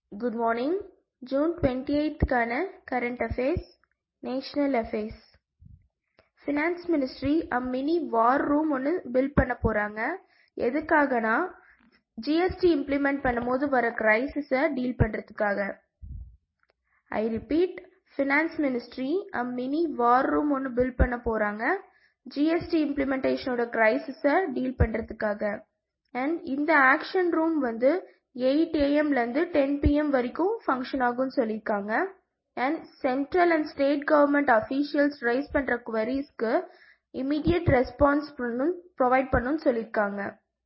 Good morning. June 28th க்கான current affairs, national affairs. finance ministry a mini war room ஒன்னு build பண்ண போறாங்க எதுக்காகனா GST implement பண்ணும்போது வர crisis டீல் பண்றதுக்காக I repeat finance ministry a mini war room ஒன்னு build பண்ண போறாங்க GST implementation ஓட crisis டீல் பண்றதுக்காக and இந்த action room வந்து 8 am ல இருந்து 10 pm வரைக்கும் function ஆகும்னு சொல்லிருக்காங்க and central and state government officials raise பண்ற queriesக்கு immediate response பண்ணும் provide பண்ணும்னு சொல்லிருக்காங்க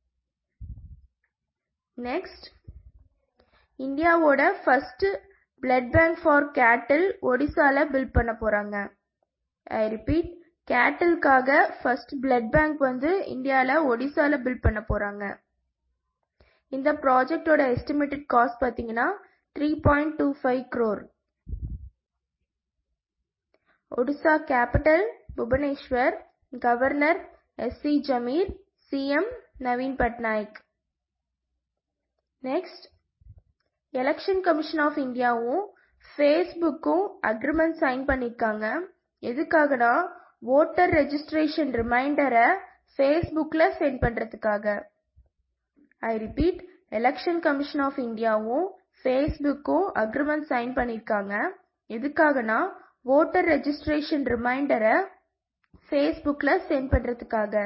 next இந்தியாவோட first blood bank for cattle ஒடிசால build பண்ண போறாங்க I repeat கேட்டில்காக first blood bank வந்து இந்தியால ஒடிசால build பண்ண போறாங்க இந்த ப்ராஜெக்டோட எஸ்டிமேட்டட் காஸ்ட் பாத்தீங்கன்னா three point two five crore Odisha capital Bhubaneswar governor S C Jamir CM Naveen Patnaik next election commission of இந்தியாவும் ஃபேஸ்புக்கும் அக்ரிமெண்ட் சைன் பண்ணிருக்காங்க எதுக்காகனா ஓட்டர் ரெஜிஸ்ட்ரேஷன் ரிமைண்டரை ஃபேஸ்புக்ல சென்ட் பண்றதுக்காக I repeat election commission of இந்தியாவும் ஃபேஸ்புக்கும் அக்ரிமெண்ட் சைன் பண்ணிருக்காங்க எதுக்காகனா ஓட்டர் ரெஜிஸ்ட்ரேஷன் ரிமைண்டரை ஃபேஸ்புக்ல சென்ட் பண்றதுக்காக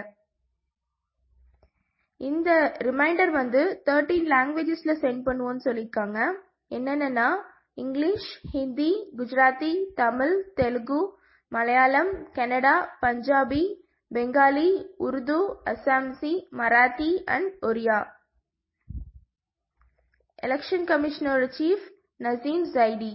இந்த ரிமைண்டர் வந்து தேர்ட்டீன் லாங்குவேஜஸ்ல சென்ட் பண்ணுவோம்னு சொல்லியிருக்காங்க என்னென்னா English Hindi Gujarati Tamil Telugu Malayalam Kannada Punjabi Bengali Urdu Assamese Marathi and Oriya election கமிஷனரோட chief Nasim Zaidi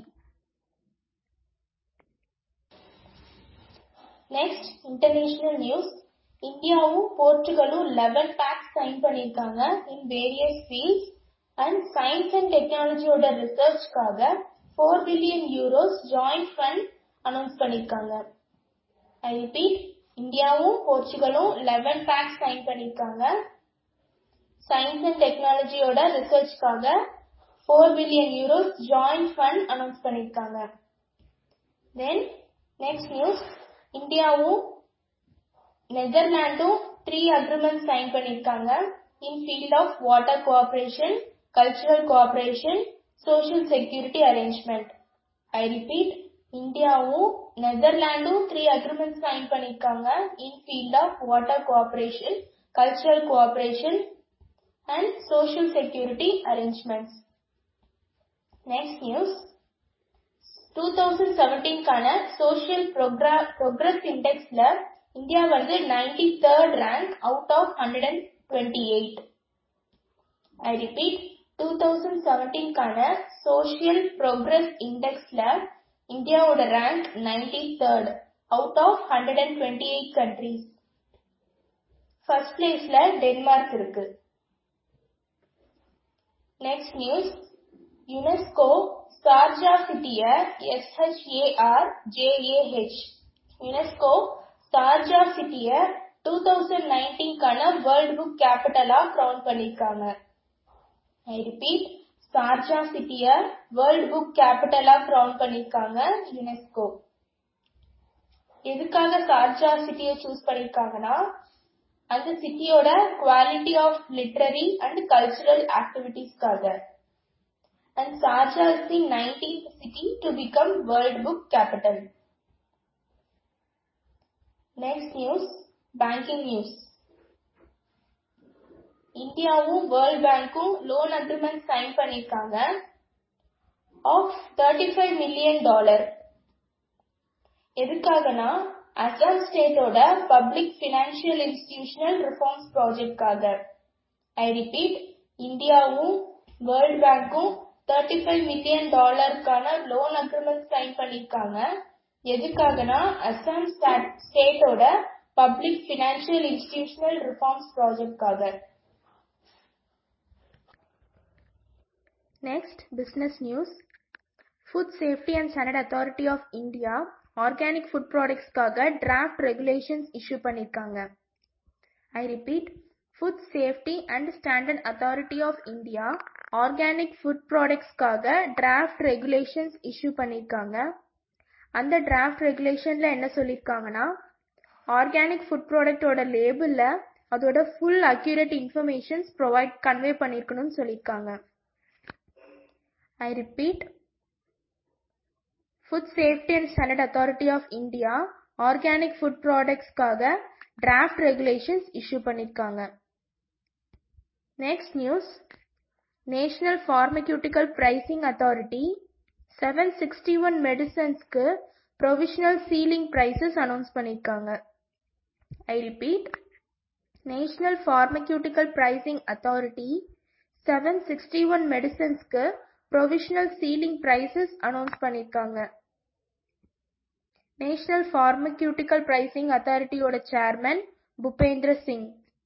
next international news இந்தியாவும் போர்ச்சுகலும் லெவன் பேக்ஸ் சைன் பண்ணிருக்காங்க in various fields and science and டெக்னாலஜியோட ரிசர்ச்காக four billion euros joint fund announce பண்ணிருக்காங்க ஐ ரிப்பீட் இந்தியாவும் போர்ச்சுகலும் லெவன் பேக்ஸ் சைன் பண்ணிருக்காங்க சயின்ஸ் அண்ட் டெக்னாலஜியோட ரிசர்ச்காக four billion euros joint fund announce பண்ணிருக்காங்க தென் நெக்ஸ்ட் நியூஸ் இந்தியாவும் நெதர்லாண்டும் த்ரீ அக்ரிமெண்ட் சைன் பண்ணிருக்காங்க in field of water cooperation cultural cooperation social security arrangement I repeat இந்தியாவும் நெதர்லாண்டும் த்ரீ அக்ரிமெண்ட் சைன் பண்ணிருக்காங்க in field of water cooperation cultural cooperation and social security arrangements. Next news. 2017 கான Social Progress Indexல India வந்து 93rd rank out of 128. I repeat, 2017 கான Social Progress Indexல இந்தியாவோட rank 93rd out of 128 countries. First placeல Denmark இருக்கு. Next news UNESCO Sharjah சிட்டிய S H A R J A H UNESCO Sharjah சிட்டிய two thousand நைன்டீன்கான world book கேபிட்டலா க்ரௌன் பண்ணிருக்காங்க ஐ ரிப்பீட் சார்ஜா சிட்டிய வேர்ல்ட் புக் கேபிட்டலா க்ரௌன் பண்ணிருக்காங்க யுனெஸ்கோ எதுக்காக சார்ஜா சிட்டிய சூஸ் பண்ணிருக்காங்கன்னா அந்த சிட்டியோட quality of literary and cultural ஆக்டிவிட்டீஸ்க்காக and Sharjah is the nineteenth city to become world book capital next news banking news இந்தியாவும் வேர்ல்ட் பேங்க்கும் லோன் அக்ரிமெண்ட் சைன் பண்ணிருக்காங்க of thirty five million dollar எதுக்காகனா அசாம் ஸ்டேட்டோட பப்ளிக் ஃபினான்ஷியல் இன்ஸ்டிடியூஷனல் ரிஃபார்ம்ஸ் ப்ராஜெக்ட்காக I repeat இந்தியாவும் world பேங்க்கும் thirty five million டாலருக்கான loan agreement sign பண்ணிருக்காங்க எதுக்காகனா அசாம் ஸ்டேட்டோட பப்ளிக் ஃபினான்ஷியல் இன்ஸ்டிடியூஷனல் ரிஃபார்ம்ஸ் ப்ராஜெக்ட்காக next business news food safety and standard authority of India organic food ப்ராடக்ட்ஸ்க்காக டிராஃப்ட் ரெகுலேஷன்ஸ் இஷ்யூ பண்ணிருக்காங்க I repeat food safety and standard authority of India organic food ப்ராடக்ட்ஸ்க்காக draft regulations issue பண்ணியிருக்காங்க அந்த draft ரெகுலேஷன்ல என்ன சொல்லியிருக்காங்கன்னா organic food ப்ராடக்டோட லேபிள்ல அதோட full accurate informations provide convey பண்ணியிருக்கணும்னு சொல்லியிருக்காங்க I repeat food safety and standard authority of India organic food ப்ராடக்ட்ஸ்க்காக டிராஃப்ட் ரெகுலேஷன்ஸ் இஷ்யூ பண்ணியிருக்காங்க next news national pharmaceutical pricing authority seven sixty one மெடிசன்ஸ்க்கு ப்ரொவிஷனல் சீலிங் ப்ரைஸஸ் அனௌன்ஸ் பண்ணியிருக்காங்க I repeat national pharmaceutical pricing authority seven sixty one மெடிசன்ஸ்க்கு provisional ceiling prices announce பண்ணியிருக்காங்க national pharmaceutical pricing அத்தாரிட்டியோட chairman Bhupendra Singh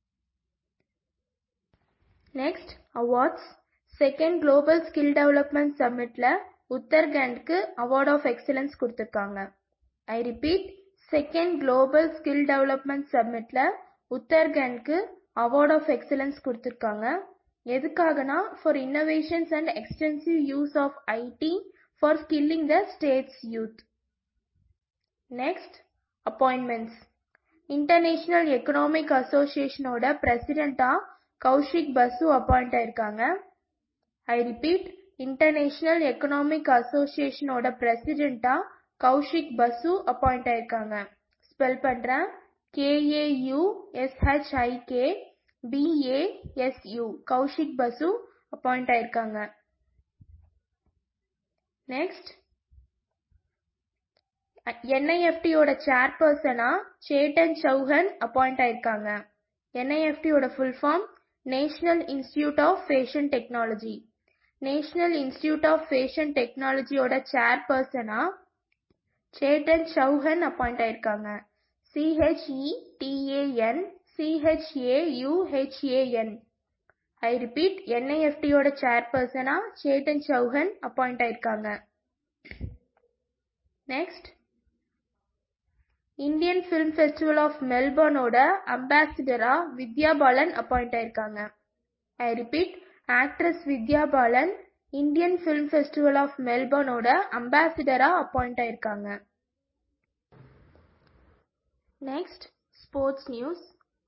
next awards second global skill development சம்மிட்ல உத்தர்கண்ட்க்கு award of excellence கொடுத்துருக்காங்க I repeat second global skill development சம்மிட்ல உத்தர்கண்ட்க்கு award of excellence கொடுத்துருக்காங்க எதுக்காகனா for innovations and extensive use of IT for skilling the states youth next appointments international economic அசோசியேஷனோட பிரசிடெண்டா Kaushik Basu appoint ஆயிருக்காங்க ஐ ரிப்பீட் இன்டர்நேஷனல் எக்கனாமிக் அசோசியேஷனோட பிரசிடெண்டா கௌஷிக் பசு அப்பாயிண்ட் ஆயிருக்காங்க ஸ்பெல் பண்றேன் கேஏயு எஸ்ஹெச்ஐகே பிஏஎஸ்யூ கௌஷிக் பசு அப்பாயிண்ட் ஆயிருக்காங்க நெக்ஸ்ட் என்ஐஎஃப்டியோட சேர்பர்சனா சேட்டன் சௌஹன் அப்பாயிண்ட் ஆயிருக்காங்க என்ஐஎஃப்டியோட full form national institute of fashion technology national institute of fashion டெக்னாலஜியோட சேர்பர்சனா Satan Chauhan appoint ஆயிருக்காங்க சிஹெச்இடிஏஎன் சிஹெச்ஏயுஹெச்ஏஎன் I repeat என்ஐஎஃப்டியோட சேர்பர்சனா Satan Chauhan appoint ஆயிருக்காங்க next Indian film festival of மெல்பர்னோட அம்பாசிடரா Vidya Balan appoint ஆயிருக்காங்க I repeat actress Vidya Balan Indian film festival of மெல்பர்னோட அம்பாசிடரா appoint ஆயிருக்காங்க next sports news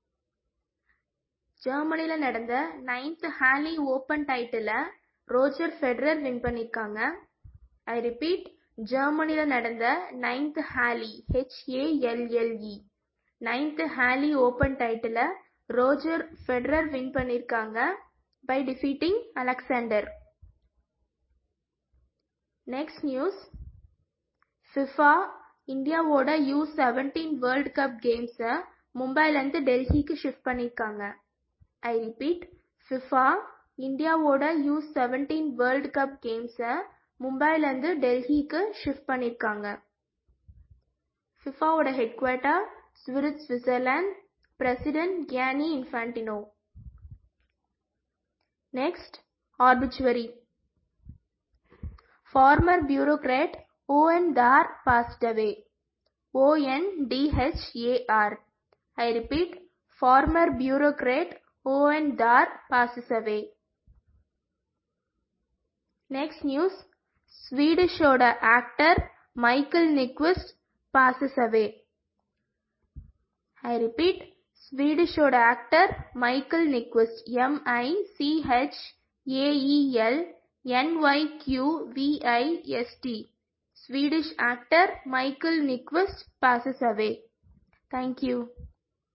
ஜெர்மனில நடந்த ninth Halle open டைட்டில Roger Federer win பண்ணிருக்காங்க I repeat ஜெர்மனில நடந்த ninth Halle H A L L E ninth Halle open டைட்டில Roger Federer win பண்ணிருக்காங்க by defeating Alexander next news FIFA இந்தியாவோட U seventeen world cup கேம்ஸை மும்பைலேருந்து டெல்லிக்கு ஷிஃப்ட் பண்ணியிருக்காங்க ஐ ரிப்பீட் ஃபிஃபா இந்தியாவோட யூ செவன்டீன் வேர்ல்ட் கப் கேம்ஸை மும்பைலேருந்து டெல்லிக்கு ஷிஃப்ட் பண்ணியிருக்காங்க ஃபிஃபாவோட ஹெட் குவார்ட்டர் ஸ்விரிட் Switzerland president Gianni Infantino next obituary former bureaucrat O N தார் passed away O-N-D-H-A-R I repeat former bureaucrat O.N. Dar passes away next news ஸ்வீடிஷோட actor Michael Nyqvist passes away I repeat ஸ்வீடிஷோட actor Michael Nyqvist M-I-C-H-A-E-L N-Y-Q-V-I-S-T Swedish actor Michael Nyqvist passes away. Thank you.